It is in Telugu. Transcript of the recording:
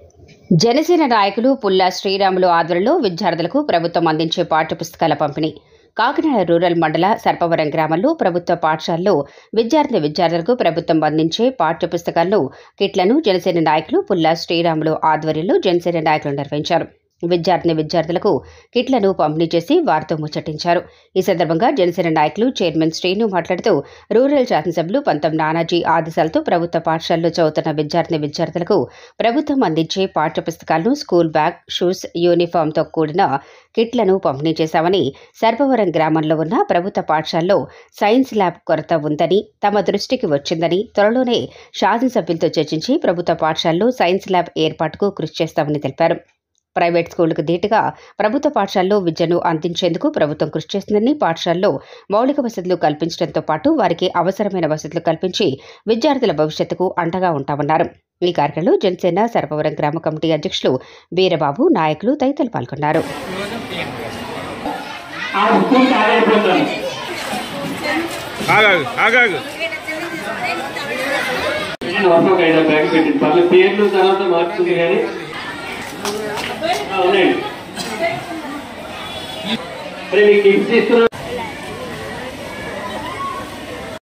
జనసేన నాయకులు పుల్లా శ్రీరాములు ఆధ్వర్యంలో విద్యార్థులకు ప్రభుత్వం అందించే పాఠ్యపుస్తకాల పంపిణీ కాకినాడ రూరల్ మండల సర్పవరం గ్రామంలో ప్రభుత్వ పాఠశాలలో విద్యార్థి విద్యార్థులకు ప్రభుత్వం అందించే పాఠ్యపుస్తకాలను కిట్లను జనసేన నాయకులు పుల్లా శ్రీరాములు ఆధ్వర్యంలో జనసేన నాయకులు నిర్వహించారు విద్యార్థిని విద్యార్థులకు కిట్లను పంపిణీ చేసి వారితో ముచ్చటించారు ఈ సందర్భంగా జనసేన నాయకులు చైర్మన్ శ్రీను మాట్లాడుతూ రూరల్ శాసనసభ్యులు పంతం నానాజీ ఆదేశాలతో ప్రభుత్వ పాఠశాలలో చదువుతున్న విద్యార్థిని విద్యార్థులకు ప్రభుత్వం అందించే పాఠ్యపుస్తకాలను స్కూల్ బ్యాగ్ షూస్ యూనిఫామ్తో కూడిన కిట్లను పంపిణీ చేశామని సర్పవరం గ్రామంలో ఉన్న ప్రభుత్వ పాఠశాలలో సైన్స్ ల్యాబ్ కొరత ఉందని తమ దృష్టికి వచ్చిందని త్వరలోనే శాసనసభ్యులతో చర్చించి ప్రభుత్వ పాఠశాలలో సైన్స్ ల్యాబ్ ఏర్పాటుకు కృషి చేస్తామని తెలిపారు ప్రైవేట్ స్కూళ్లకు ధీటుగా ప్రభుత్వ పాఠశాలలో విద్యను అందించేందుకు ప్రభుత్వం కృషి చేస్తుందని పాఠశాలలో మౌలిక వసతులు కల్పించడంతో పాటు వారికి అవసరమైన వసతులు కల్పించి విద్యార్థుల భవిష్యత్తుకు అండగా ఉంటామన్నారు ఈ కార్యక్రమంలో జనసేన సర్పవరం గ్రామ కమిటీ అధ్యక్షులు వీరబాబు నాయకులు తదితరులు పాల్గొన్నారు ఆ స్కూల్ పాడైపోతాను ఆగాగు ఆగాగు నేను వస్తాం ఐదు బ్యాగ్ పెట్టింది పర్లేదు పేర్లు తర్వాత మార్చుకుంది కానీ ఆ, ఉన్నాయండి మరి మీకు గిఫ్ట్స్ ఇస్తున్నాను